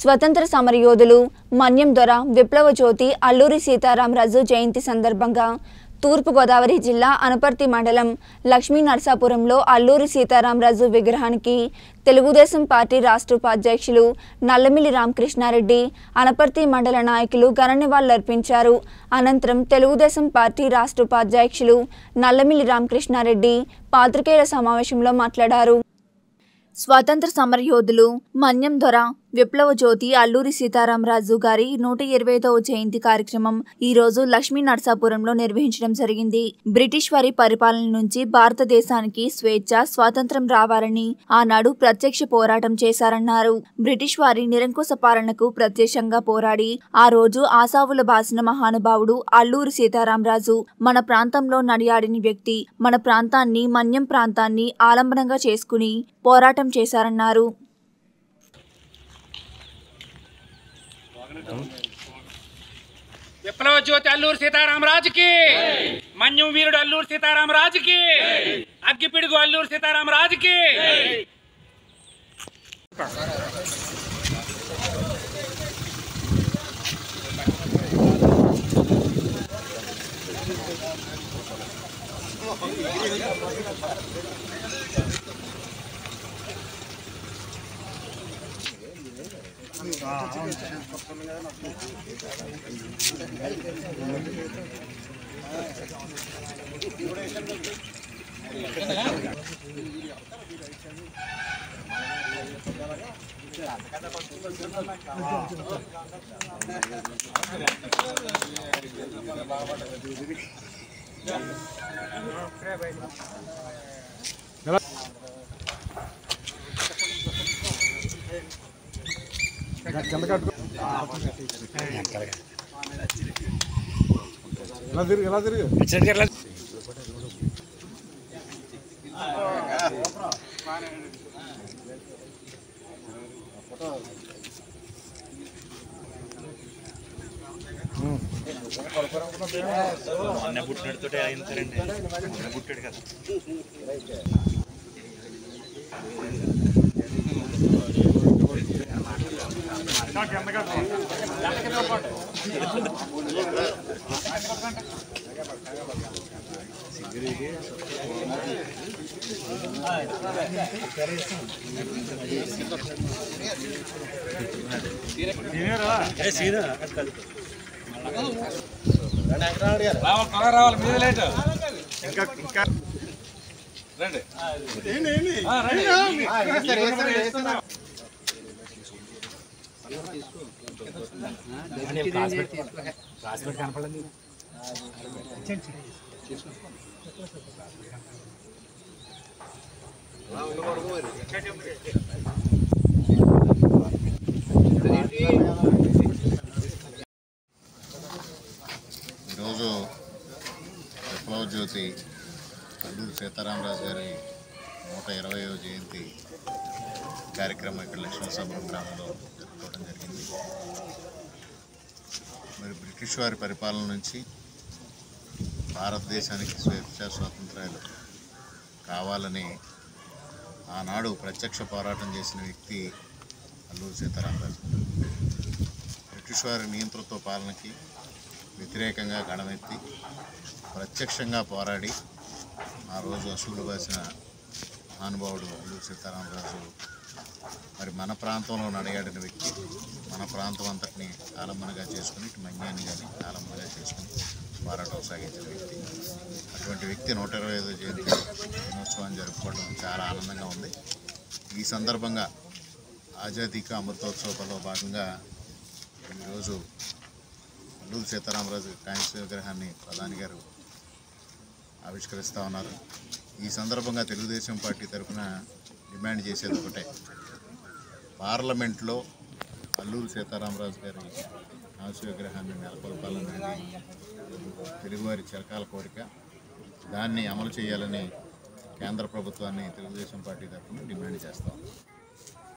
స్వతంత్ర సమరయోధులు మన్యం దొర విప్లవ జ్యోతి అల్లూరి సీతారామరాజు జయంతి సందర్భంగా తూర్పుగోదావరి జిల్లా అనపర్తి మండలం లక్ష్మీ నరసాపురంలో అల్లూరి సీతారామరాజు విగ్రహానికి తెలుగుదేశం పార్టీ రాష్ట్ర ఉపాధ్యక్షులు నల్లమిల్లి రామకృష్ణారెడ్డి అనపర్తి మండల నాయకులు ఘన నివాళులర్పించారు అనంతరం తెలుగుదేశం పార్టీ రాష్ట్ర ఉపాధ్యక్షులు నల్లమిల్లి రామకృష్ణారెడ్డి పాత్రికేయుల సమావేశంలో మాట్లాడారు స్వాతంత్ర సమరయోధులు మన్యం దొర విప్లవ జ్యోతి అల్లూరి సీతారామరాజు గారి నూట ఇరవైదవ జయంతి కార్యక్రమం ఈ రోజు లక్ష్మీ నరసాపురంలో నిర్వహించడం జరిగింది బ్రిటిష్ వారి పరిపాలన నుంచి భారతదేశానికి స్వేచ్ఛ స్వాతంత్రం రావాలని ఆనాడు ప్రత్యక్ష పోరాటం చేశారన్నారు బ్రిటిష్ వారి నిరంకుశ పాలనకు ప్రత్యక్షంగా పోరాడి ఆ రోజు ఆసావుల బాసిన మహానుభావుడు అల్లూరి సీతారామరాజు మన ప్రాంతంలో నడియాడిన వ్యక్తి మన ప్రాంతాన్ని మన్యం ప్రాంతాన్ని ఆలంబనంగా చేసుకుని పోరాటం చేశారన్నారు విప్లవ జ్యోతి అల్లూరు సీతారామరాజుకి మన్యం వీరుడు అల్లూరు సీతారామరాజుకి అగ్గిపిడుగు అల్లూరు సీతారామరాజుకి ఎలా తిరుగు ఎలా తిరుగు మొన్న పుట్టినడుతోటే అయింది సరేండి మొన్న పుట్టాడు కదా ఏ సీదా అది కాదు రావాలి త్వరగా రావాలి మీద లేట్ ఇంకా ఇంకా రండి ఆ, రండి. ఈరోజు విప్లవ జ్యోతి అల్లూరి సీతారామరాజు గారి నూట ఇరవయో జయంతి కార్యక్రమం ఇక్కడ లక్ష్మణసభం గ్రామంలో జరుపుకోవడం జరిగింది మరి బ్రిటిష్ వారి పరిపాలన నుంచి భారతదేశానికి స్వేచ్ఛ స్వాతంత్రాలు కావాలని ఆనాడు ప్రత్యక్ష పోరాటం చేసిన వ్యక్తి అల్లూరి సీతారామరాజు బ్రిటిష్ వారి నియంతృత్వ పాలనకి వ్యతిరేకంగా గడమెత్తి ప్రత్యక్షంగా పోరాడి ఆ రోజు అసూలు బాసిన మహానుభావుడు అల్లూరి సీతారామరాజు మరి మన ప్రాంతంలో నడయాడిన వ్యక్తి మన ప్రాంతం అంతటిని ఆలంబనగా చేసుకుని ఇటు మన్యాన్ని కానీ ఆలంబనగా చేసుకుని పోరాటం సాగించిన వ్యక్తి అటువంటి వ్యక్తి నూట ఇరవై ఐదో జయంతి దినోత్సవాన్ని జరుపుకోవడం చాలా ఆనందంగా ఉంది ఈ సందర్భంగా ఆజాదీ కా అమృతోత్సవంలో భాగంగా ఈరోజు అల్లూరి సీతారామరాజు కాంస్య విగ్రహాన్ని ప్రధాని గారు ఆవిష్కరిస్తూ ఉన్నారు ఈ సందర్భంగా తెలుగుదేశం పార్టీ తరఫున డిమాండ్ చేసేది ఒకటే పార్లమెంట్లో అల్లూరి సీతారామరాజు గారి కాంస్య విగ్రహాన్ని నెలకొల్పాలనేది తెలుగువారి చిరకాల కోరిక దాన్ని అమలు చేయాలని కేంద్ర ప్రభుత్వాన్ని తెలుగుదేశం పార్టీ తరఫున డిమాండ్ చేస్తాం